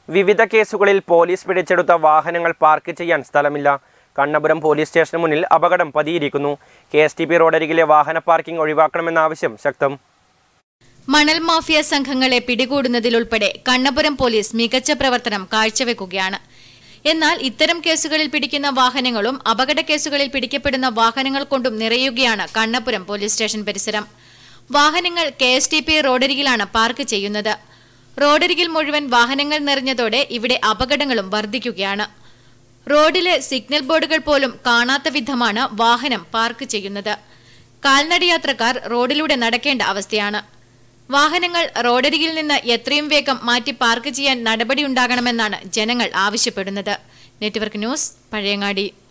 വിവിധ കേസുകളിൽ പോലീസ് പിടിച്ചെടുത്ത വാഹനങ്ങൾ പാർക്ക് ചെയ്യാൻ സ്ഥലമില്ല കണ്ണപുരം പോലീസ് സ്റ്റേഷന് മുന്നിൽ അപകടം പതിയിരിക്കുന്നു കെ എസ് ടി പി റോഡരികിലെ വാഹന പാർക്കിംഗ് ഒഴിവാക്കണമെന്ന ആവശ്യം ശക്തം മണൽ മാഫിയ സംഘങ്ങളെ പിടികൂടുന്നതിലുൾപ്പെടെ കണ്ണപുരം പോലീസ് മികച്ച പ്രവർത്തനം കാഴ്ചവെക്കുകയാണ് എന്നാൽ ഇത്തരം കേസുകളിൽ പിടിക്കുന്ന വാഹനങ്ങളും അപകട കേസുകളിൽ പിടിക്കപ്പെടുന്ന വാഹനങ്ങൾ കൊണ്ടും നിറയുകയാണ് കണ്ണപുരം പോലീസ് സ്റ്റേഷൻ പരിസരം വാഹനങ്ങൾ കെ എസ് ടി പി റോഡരികിലാണ് പാർക്ക് ചെയ്യുന്നത് റോഡരികിൽ മുഴുവൻ വാഹനങ്ങൾ നിറഞ്ഞതോടെ ഇവിടെ അപകടങ്ങളും വർദ്ധിക്കുകയാണ് റോഡിലെ സിഗ്നൽ ബോർഡുകൾ പോലും കാണാത്ത വിധമാണ് വാഹനം പാർക്ക് ചെയ്യുന്നത് കാൽനടയാത്രക്കാർ റോഡിലൂടെ നടക്കേണ്ട അവസ്ഥയാണ് വാഹനങ്ങൾ റോഡരികിൽ നിന്ന് എത്രയും വേഗം മാറ്റി പാർക്ക് ചെയ്യാൻ നടപടിയുണ്ടാകണമെന്നാണ് ജനങ്ങൾ ആവശ്യപ്പെടുന്നത് നെറ്റ്വർക്ക് ന്യൂസ് പഴയങ്ങാടി